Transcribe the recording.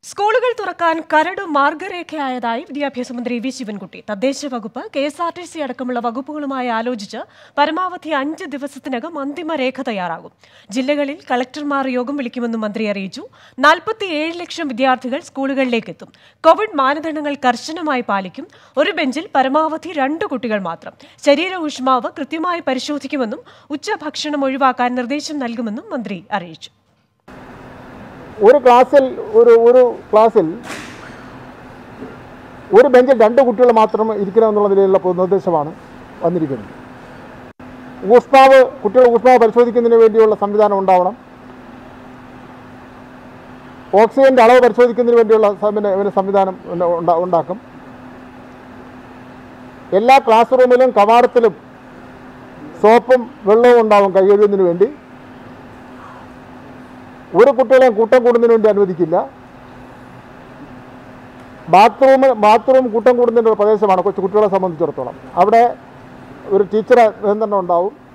സ്കൂളുകൾ തുറക്കാൻ കരട് മാർഗരേഖയായതായി വിദ്യാഭ്യാസ മന്ത്രി വി ശിവൻകുട്ടി തദ്ദേശ വകുപ്പ് K S R T C അടക്കമുള്ള വകുപ്പുകളുമായി ആലോചിച്ച് പരമാവധി അഞ്ച് ദിവസത്തിനകം അന്തിമ രേഖ തയ്യാറാകും ജില്ലകളിൽ കളക്ടർമാർ യോഗം വിളിക്കുമെന്നും മന്ത്രി അറിയിച്ചു നാൽപ്പത്തിയേഴ് ലക്ഷം വിദ്യാർത്ഥികൾ സ്കൂളുകളിലേക്ക് എത്തും കോവിഡ് മാനദണ്ഡങ്ങൾ കർശനമായി പാലിക്കും ഒരു ബെഞ്ചിൽ പരമാവധി രണ്ട് കുട്ടികൾ മാത്രം ശരീര ഊഷ്മാവ് കൃത്യമായി പരിശോധിക്കുമെന്നും ഉച്ചഭക്ഷണം ഒഴിവാക്കാൻ നിർദ്ദേശം നൽകുമെന്നും മന്ത്രി അറിയിച്ചു ഒരു ക്ലാസ്സിൽ ഒരു ഒരു ക്ലാസ്സിൽ ഒരു ബെഞ്ചിൽ രണ്ട് കുട്ടികൾ മാത്രം ഇരിക്കണമെന്നുള്ള നിലയിലുള്ള പൊതു നിർദ്ദേശമാണ് വന്നിരിക്കുന്നത് ഊഷ്മാവ് കുട്ടികളുടെ ഊഷ്മാവ് പരിശോധിക്കുന്നതിന് വേണ്ടിയുള്ള സംവിധാനം ഉണ്ടാവണം ഓക്സിജൻ്റെ അളവ് പരിശോധിക്കുന്നതിന് വേണ്ടിയുള്ള പിന്നെ ഒരു സംവിധാനം ഉണ്ട- ഉണ്ടാ- ഉണ്ടാക്കും എല്ലാ ക്ലാസ് റൂമിലും കവാടത്തിലും സോപ്പും വെള്ളവും ഉണ്ടാവും കൈ കഴുകുന്നതിന് വേണ്ടി ഒരു കുട്ടികളെയും കൂട്ടം കൂടുന്നതിന് വേണ്ടി അനുവദിക്കില്ല ബാത്റൂം ബാത്റൂം കൂട്ടം കൂടുന്നതിൻ്റെ ഒരു പ്രദേശമാണ് കൊച്ചു കുട്ടികളെ സംബന്ധിച്ചിടത്തോളം അവിടെ ഒരു ടീച്ചറെ നിയന്ത്രണം ഉണ്ടാവും